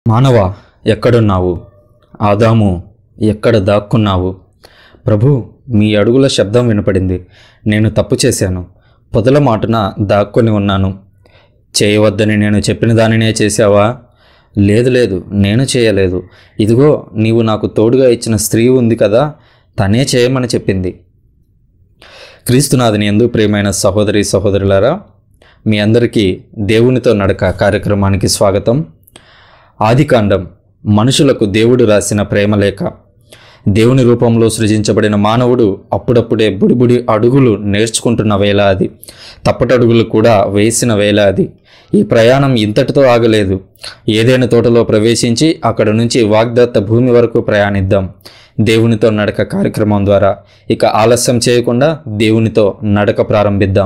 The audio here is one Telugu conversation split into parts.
మానవ ఎక్కడున్నావు ఆదాము ఎక్కడ దాక్కున్నావు ప్రభు మీ అడుగుల శబ్దం వినపడింది నేను తప్పు చేశాను పొదల మాటున దాక్కొని ఉన్నాను చేయవద్దని నేను చెప్పిన దానినే చేశావా లేదు లేదు నేను చేయలేదు ఇదిగో నీవు నాకు తోడుగా ఇచ్చిన స్త్రీ ఉంది కదా తనే చేయమని చెప్పింది క్రీస్తునాథుని ఎందు ప్రియమైన సహోదరి సహోదరులారా మీ అందరికీ దేవునితో నడక కార్యక్రమానికి స్వాగతం ఆదికాండం మనుషులకు దేవుడు రాసిన ప్రేమలేఖ దేవుని రూపంలో సృజించబడిన మానవుడు అప్పుడప్పుడే బుడిబుడి అడుగులు నేర్చుకుంటున్న వేళ అది తప్పటడుగులు కూడా వేసిన వేళ అది ఈ ప్రయాణం ఇంతటితో ఆగలేదు ఏదైనా తోటలో ప్రవేశించి అక్కడ నుంచి వాగ్దత్త భూమి వరకు ప్రయాణిద్దాం దేవునితో నడక కార్యక్రమం ద్వారా ఇక ఆలస్యం చేయకుండా దేవునితో నడక ప్రారంభిద్దాం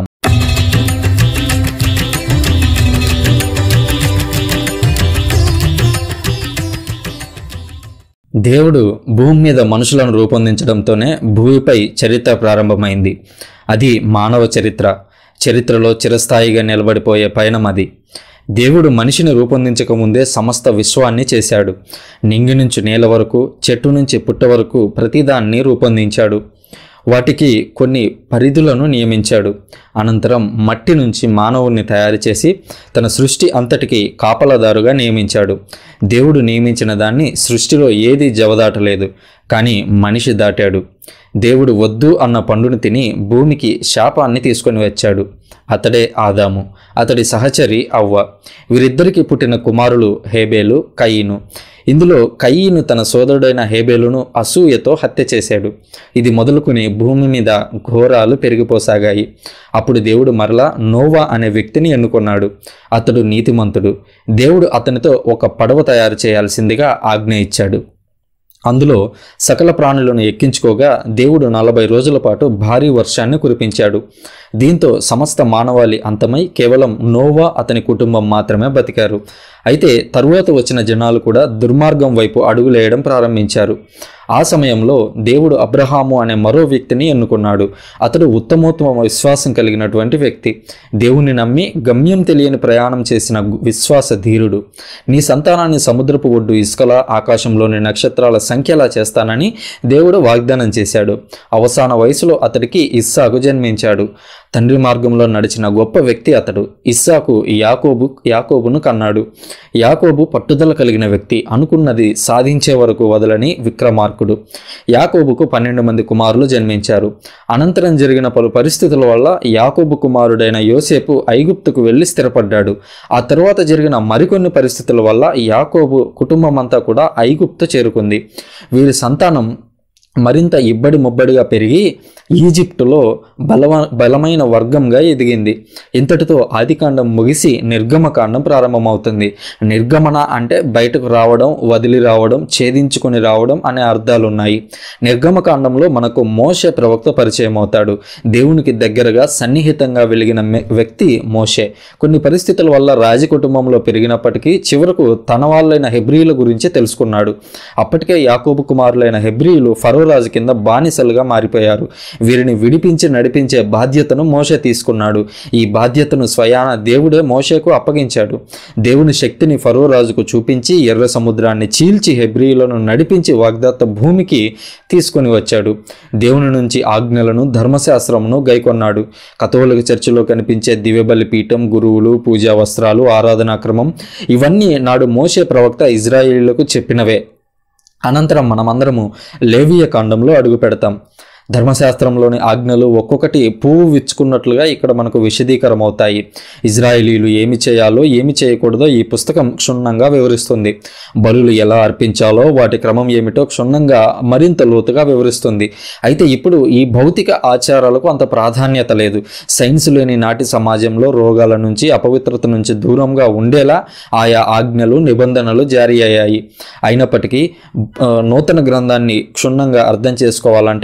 దేవుడు భూమి మీద మనుషులను రూపొందించడంతోనే భూమిపై చరిత్ర ప్రారంభమైంది అది మానవ చరిత్ర చరిత్రలో చిరస్థాయిగా నిలబడిపోయే పయనం అది దేవుడు మనిషిని రూపొందించక ముందే సమస్త విశ్వాన్ని చేశాడు నింగి నుంచి నేల వరకు చెట్టు నుంచి పుట్ట వరకు ప్రతిదాన్ని రూపొందించాడు వాటికి కొన్ని పరిధులను నియమించాడు అనంతరం మట్టి నుంచి మానవుణ్ణి తయారు చేసి తన సృష్టి అంతటికి కాపలదారుగా నియమించాడు దేవుడు నియమించిన దాన్ని సృష్టిలో ఏదీ జవదాటలేదు కానీ మనిషి దాటాడు దేవుడు వద్దు అన్న పండును తిని భూమికి శాపాన్ని తీసుకొని వచ్చాడు అతడే ఆదాము అతడి సహచరి అవ్వ వీరిద్దరికి పుట్టిన కుమారులు హేబేలు కయ్యిను ఇందులో కయ్యిను తన సోదరుడైన హేబేలును అసూయతో హత్య చేశాడు ఇది మొదలుకుని భూమి మీద ఘోరాలు పెరిగిపోసాగాయి అప్పుడు దేవుడు మరలా నోవా అనే వ్యక్తిని ఎన్నుకున్నాడు అతడు నీతిమంతుడు దేవుడు అతనితో ఒక పడవ తయారు చేయాల్సిందిగా ఆజ్ఞ ఇచ్చాడు అందులో సకల ప్రాణులను ఎక్కించుకోగా దేవుడు నలభై రోజుల పాటు భారీ వర్షాన్ని కురిపించాడు దీంతో సమస్త మానవాళి అంతమై కేవలం నోవా అతని కుటుంబం మాత్రమే బతికారు అయితే తరువాత వచ్చిన జనాలు కూడా దుర్మార్గం వైపు అడుగులేయడం ప్రారంభించారు ఆ సమయంలో దేవుడు అబ్రహాము అనే మరో వ్యక్తిని ఎన్నుకున్నాడు అతడు ఉత్తమోత్తమ విశ్వాసం కలిగినటువంటి వ్యక్తి దేవుని నమ్మి గమ్యం తెలియని ప్రయాణం చేసిన గు- విశ్వాస ధీరుడు నీ సంతానాన్ని సముద్రపు ఒడ్డు ఇసుకలా ఆకాశంలోని నక్షత్రాల సంఖ్యలా చేస్తానని దేవుడు వాగ్దానం చేశాడు అవసాన వయసులో అతడికి ఇస్సాకు జన్మించాడు తండ్రి మార్గంలో నడిచిన గొప్ప వ్యక్తి అతడు ఇస్సాకు యాకోబు యాకోబును కన్నాడు యాకోబు పట్టుదల కలిగిన వ్యక్తి అనుకున్నది సాధించే వరకు వదలని విక్రమార్కుడు యాకోబుకు పన్నెండు మంది కుమారులు జన్మించారు అనంతరం జరిగిన పలు పరిస్థితుల వల్ల యాకోబు కుమారుడైన యోసేపు ఐగుప్తుకు వెళ్లి స్థిరపడ్డాడు ఆ తరువాత జరిగిన మరికొన్ని పరిస్థితుల వల్ల యాకోబు కుటుంబం అంతా కూడా ఐగుప్తు చేరుకుంది వీరి సంతానం మరింత ఇబ్బడి ముబ్బడిగా పెరిగి ఈజిప్టులో బలవ బలమైన వర్గంగా ఎదిగింది ఇంతటితో ఆదికాండం ముగిసి నిర్గమకాండం ప్రారంభమవుతుంది నిర్గమన అంటే బయటకు రావడం వదిలి రావడం ఛేదించుకొని రావడం అనే అర్థాలు ఉన్నాయి నిర్గమకాండంలో మనకు మోషే ప్రవక్త పరిచయం అవుతాడు దేవునికి దగ్గరగా సన్నిహితంగా వెలిగిన మె- వ్యక్తి మోషే కొన్ని పరిస్థితుల వల్ల రాజ కుటుంబంలో పెరిగినప్పటికీ చివరకు తన వాళ్ళైన హెబ్రియుల గురించి తెలుసుకున్నాడు అప్పటికే యాకోబు కుమారులైన హెబ్రియులు ఫరో రాజు కింద బానిసలుగా మారిపోయారు వీరిని విడిపించి నడిపించే బాధ్యతను మోషే తీసుకున్నాడు ఈ బాధ్యతను స్వయాన దేవుడే మోషేకు అప్పగించాడు దేవుని శక్తిని ఫరో రాజుకు చూపించి ఎర్ర సముద్రాన్ని చీల్చి హెబ్రియులను నడిపించి వాగ్దత్త భూమికి తీసుకొని వచ్చాడు దేవుని నుంచి ఆజ్ఞలను ధర్మశాస్త్రమును గైకొన్నాడు కథోలిక చర్చిలో కనిపించే దివ్యబలి పీఠం గురువులు పూజా వస్త్రాలు ఆరాధనా క్రమం ఇవన్నీ నాడు మోషే ప్రవక్త ఇజ్రాయేలీలకు చెప్పినవే అనంతరం మనమందరము లేవియ కాండంలో అడుగు పెడతాం ధర్మశాస్త్రంలోని ఆజ్ఞలు ఒక్కొక్కటి పువ్వు విచ్చుకున్నట్లుగా ఇక్కడ మనకు విశదీకరం అవుతాయి ఇజ్రాయేలీలు ఏమి చేయాలో ఏమి చేయకూడదో ఈ పుస్తకం క్షుణ్ణంగా వివరిస్తుంది బలులు ఎలా అర్పించాలో వాటి క్రమం ఏమిటో క్షుణ్ణంగా మరింత లోతుగా వివరిస్తుంది అయితే ఇప్పుడు ఈ భౌతిక ఆచారాలకు అంత ప్రాధాన్యత లేదు సైన్స్ లేని నాటి సమాజంలో రోగాల నుంచి అపవిత్రత నుంచి దూరంగా ఉండేలా ఆయా ఆజ్ఞలు నిబంధనలు జారీ అయ్యాయి అయినప్పటికీ ఆ, నూతన గ్రంథాన్ని క్షుణ్ణంగా అర్థం చేసుకోవాలంటే ఈ గ్రంథ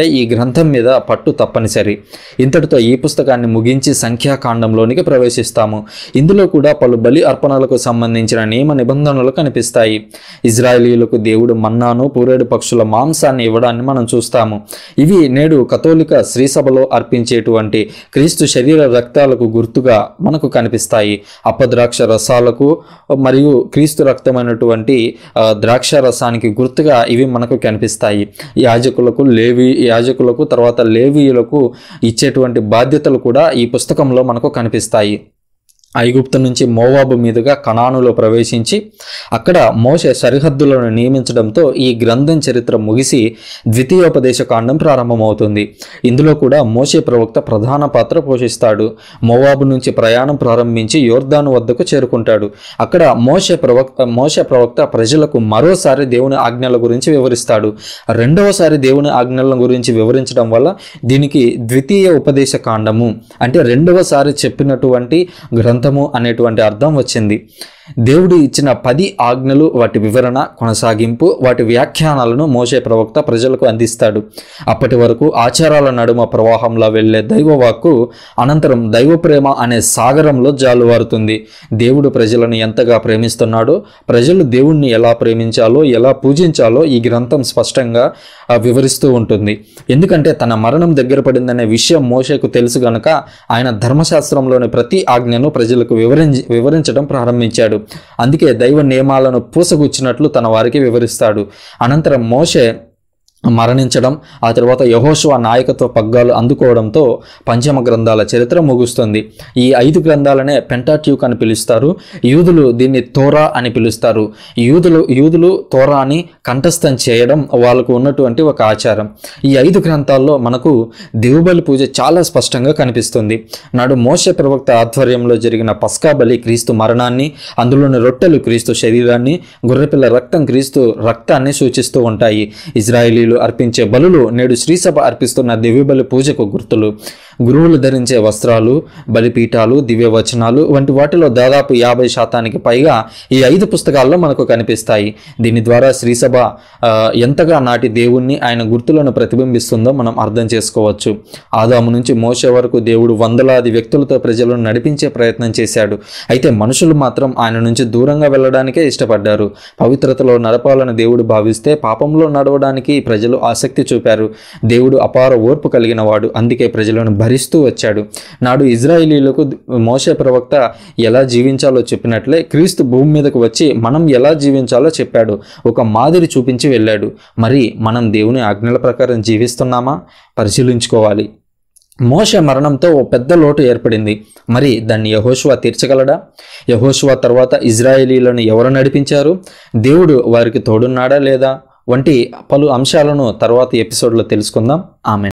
గ్రంథం మీద పట్టు తప్పనిసరి ఇంతటితో ఈ పుస్తకాన్ని ముగించి సంఖ్యాకాండంలోనికి ప్రవేశిస్తాము ఇందులో కూడా పలు బలి అర్పణలకు సంబంధించిన నియమ నిబంధనలు కనిపిస్తాయి ఇజ్రాయేలీలకు దేవుడు మన్నాను పూరేడు పక్షుల మాంసాన్ని ఇవ్వడాన్ని మనం చూస్తాము ఇవి నేడు కథోలిక శ్రీసభలో అర్పించేటువంటి క్రీస్తు శరీర రక్తాలకు గుర్తుగా మనకు కనిపిస్తాయి అపద్రాక్ష రసాలకు మరియు క్రీస్తు రక్తమైనటువంటి ఆ, ద్రాక్ష రసానికి గుర్తుగా ఇవి మనకు కనిపిస్తాయి యాజకులకు లేవి యాజకులకు తర్వాత లేవీయులకు ఇచ్చేటువంటి బాధ్యతలు కూడా ఈ పుస్తకంలో మనకు కనిపిస్తాయి ఐగుప్తు నుంచి మోవాబు మీదుగా కణానులో ప్రవేశించి అక్కడ మోసే సరిహద్దులను నియమించడంతో ఈ గ్రంథం చరిత్ర ముగిసి ద్వితీయోపదేశ కాండం ప్రారంభమవుతుంది ఇందులో కూడా మోసే ప్రవక్త ప్రధాన పాత్ర పోషిస్తాడు మోవాబు నుంచి ప్రయాణం ప్రారంభించి యోర్దాను వద్దకు చేరుకుంటాడు అక్కడ మోసే ప్రవక్త మోసే ప్రవక్త ప్రజలకు మరోసారి దేవుని ఆజ్ఞల గురించి వివరిస్తాడు రెండవసారి దేవుని ఆజ్ఞల గురించి వివరించడం వల్ల దీనికి ద్వితీయ ఉపదేశ కాండము అంటే రెండవసారి చెప్పినటువంటి గ్రంథము అనేటువంటి అర్థం వచ్చింది దేవుడు ఇచ్చిన పది ఆజ్ఞలు వాటి వివరణ కొనసాగింపు వాటి వ్యాఖ్యానాలను మోసే ప్రవక్త ప్రజలకు అందిస్తాడు అప్పటి వరకు ఆచారాల నడుమ ప్రవాహంలో వెళ్ళే దైవవాక్కు అనంతరం దైవ ప్రేమ అనే సాగరంలో జాలువారుతుంది దేవుడు ప్రజలను ఎంతగా ప్రేమిస్తున్నాడో ప్రజలు దేవుణ్ణి ఎలా ప్రేమించాలో ఎలా పూజించాలో ఈ గ్రంథం స్పష్టంగా ఆ, వివరిస్తూ ఉంటుంది ఎందుకంటే తన మరణం దగ్గర పడిందనే విషయం మోషేకు తెలుసు గనక ఆయన ధర్మశాస్త్రంలోని ప్రతి ఆజ్ఞను ప్రజలకు వివరించి వివరించడం ప్రారంభించాడు అందుకే దైవ నియమాలను పూసగుచ్చినట్లు తన వారికి వివరిస్తాడు అనంతరం మోషే మరణించడం ఆ తర్వాత యహోషువ నాయకత్వ పగ్గాలు అందుకోవడంతో పంచమ గ్రంథాల చరిత్ర ముగుస్తుంది ఈ ఐదు గ్రంథాలనే పెంటాట్యూక్ అని పిలుస్తారు యూదులు దీన్ని తోరా అని పిలుస్తారు యూదులు యూదులు తోరాని కంఠస్థం చేయడం వాళ్ళకు ఉన్నటువంటి ఒక ఆచారం ఈ ఐదు గ్రంథాల్లో మనకు దేవుబలి పూజ చాలా స్పష్టంగా కనిపిస్తుంది నాడు మోస ప్రవక్త ఆధ్వర్యంలో జరిగిన పస్కా బలి క్రీస్తు మరణాన్ని అందులోని రొట్టెలు క్రీస్తు శరీరాన్ని గొర్రెపిల్ల రక్తం క్రీస్తు రక్తాన్ని సూచిస్తూ ఉంటాయి ఇజ్రాయేలీలు అర్పించే బలులు నేడు శ్రీసభ అర్పిస్తున్న దివ్యబలి పూజకు గుర్తులు గురువులు ధరించే వస్త్రాలు బలిపీఠాలు దివ్య వచనాలు వంటి వాటిలో దాదాపు యాభై శాతానికి పైగా ఈ ఐదు పుస్తకాల్లో మనకు కనిపిస్తాయి దీని ద్వారా శ్రీసభ ఆ, ఎంతగా నాటి దేవుణ్ణి ఆయన గుర్తులను ప్రతిబింబిస్తుందో మనం అర్థం చేసుకోవచ్చు ఆదాము నుంచి మోసే వరకు దేవుడు వందలాది వ్యక్తులతో ప్రజలను నడిపించే ప్రయత్నం చేశాడు అయితే మనుషులు మాత్రం ఆయన నుంచి దూరంగా వెళ్ళడానికే ఇష్టపడ్డారు పవిత్రతలో నడపాలని దేవుడు భావిస్తే పాపంలో నడవడానికి ప్రజలు ఆసక్తి చూపారు దేవుడు అపార ఓర్పు కలిగిన వాడు అందుకే ప్రజలను భరిస్తూ వచ్చాడు నాడు ఇజ్రాయిలీలకు మోసే ప్రవక్త ఎలా జీవించాలో చెప్పినట్లే క్రీస్తు భూమి మీదకు వచ్చి మనం ఎలా జీవించాలో చెప్పాడు ఒక మాదిరి చూపించి వెళ్ళాడు మరి మనం దేవుని ఆజ్ఞల ప్రకారం జీవిస్తున్నామా పరిశీలించుకోవాలి మోష మరణంతో ఓ పెద్ద లోటు ఏర్పడింది మరి దాన్ని యహోషువా తీర్చగలడా యహోషువా తర్వాత ఇజ్రాయేలీలను ఎవరు నడిపించారు దేవుడు వారికి తోడున్నాడా లేదా వంటి పలు అంశాలను తర్వాత ఎపిసోడ్లో తెలుసుకుందాం ఆమె